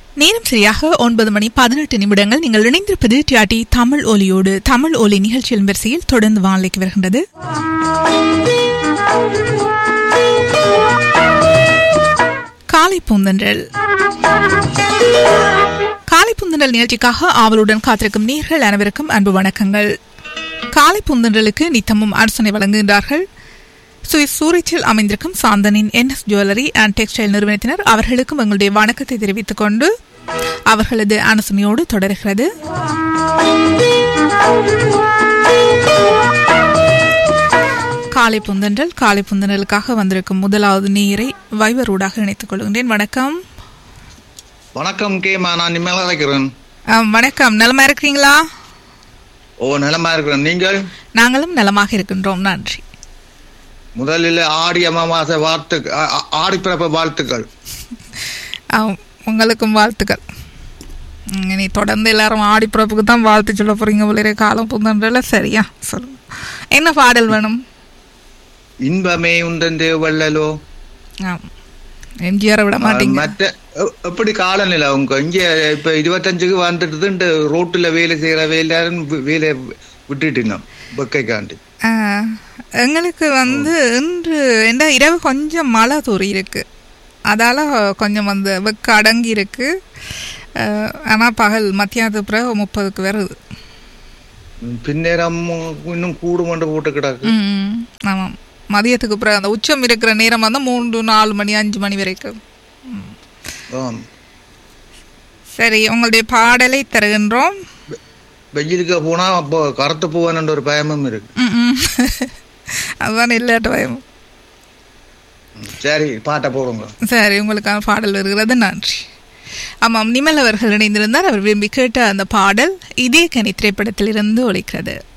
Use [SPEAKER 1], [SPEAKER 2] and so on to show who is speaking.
[SPEAKER 1] நேரம் சரியாக ஒன்பது மணி பதினெட்டு நிமிடங்கள் நீங்கள் இணைந்திருப்பது டிஆர்டி தமிழ் ஒலியோடு தமிழ் ஒலி நிகழ்ச்சியின் வரிசையில் தொடர்ந்து வானிலைக்கு வருகின்றது காலை பூந்தன்றல் காலை பூந்தன்றல் நிகழ்ச்சிக்காக ஆவலுடன் காத்திருக்கும் நேர்கள் அனைவருக்கும் அன்பு வணக்கங்கள் காலை பூந்தன்றலுக்கு நித்தமும் அரசனை வழங்குகின்றார்கள் சுவிஸ் சூரிச்சில் அமைந்திருக்கும் சாந்தனின் என்எஸ் ஜுவல்லரி அண்ட் டெக்ஸ்டைல் நிறுவனத்தினர் அவர்களுக்கும் எங்களுடைய வணக்கத்தை தெரிவித்துக் கொண்டு அவர்களது அனுசனையோடு தொடர்கிறது காலை புந்தன்றல் காலை புந்தன்றலுக்காக வந்திருக்கும் முதலாவது நீரை வைவரூடாக இணைத்துக் கொள்கின்றேன் வணக்கம்
[SPEAKER 2] வணக்கம் கேமா நான் நிம்மலா இருக்கிறேன்
[SPEAKER 1] ஆம், வணக்கம் நலமா இருக்கிறீங்களா
[SPEAKER 2] ஓ நலமா இருக்கிறேன் நீங்கள்
[SPEAKER 1] நாங்களும் நலமாக இருக்கின்றோம் நன்றி
[SPEAKER 2] முதலில் ஆடி அமாவாசை வாழ்த்து ஆ- ஆ- ஆடி பிறப்பு வாழ்த்துக்கள்
[SPEAKER 1] ஆம், உங்களுக்கும் வாழ்த்துக்கள் ம், இனி தொடர்ந்து எல்லாரும் ஆடிப்பிறப்புக்கு தான் வாழ்த்து சொல்ல போறீங்க உள்ளே காலம் புந்தன்றல சரியா சொல்லுங்க என்ன பாடல் வேணும்
[SPEAKER 2] இன்பமே உந்தன் வள்ளலோ
[SPEAKER 1] ஆம். எம்ஜிஆரை விட மாட்டீங்க
[SPEAKER 2] மற்ற எ- எப்படி காலநிலை உங்க இங்க இப்ப இருபத்தஞ்சுக்கு வந்துட்டு ரோட்டுல வேலை செய்யற வேலையாரும் வேலை விட்டுட்டீங்க வெக்கைக்காண்டி
[SPEAKER 1] ஆ, எங்களுக்கு வந்து இன்று என்ன இரவு கொஞ்சம் மழை தூரி இருக்கு அதால கொஞ்சம் அந்த வெக்க அடங்கி இருக்கு அஹ், ஆனா பகல் மத்தியானத்துக்கு பிறகு முப்பதுக்கு வருது
[SPEAKER 2] பின்னேரம் இன்னும் கூடு மண்டு போட்டு கிடக்கு
[SPEAKER 1] ம், ஆமாம் மதியத்துக்கு பிறகு அந்த உச்சம் இருக்கிற நேரம் வந்து மூன்று நாலு மணி அஞ்சு மணி வரைக்கும்
[SPEAKER 2] ஆம்.
[SPEAKER 1] சரி உங்களுடைய பாடலை தருகின்றோம்
[SPEAKER 2] வெயிலுக்கு போனா அப்போ கருத்து போவான்னு ஒரு பயமும் இருக்கு
[SPEAKER 1] ம், ம். அதுதான் இல்லாட்ட பயம்
[SPEAKER 2] சரி பாட்டை போடுங்க
[SPEAKER 1] சரி உங்களுக்கான பாடல் வருகிறது நன்றி ஆமாம் நிமல் அவர்கள் இணைந்திருந்தார் அவர் விரும்பி கேட்ட அந்த பாடல் இதே கனி திரைப்படத்திலிருந்து ஒலிக்கிறது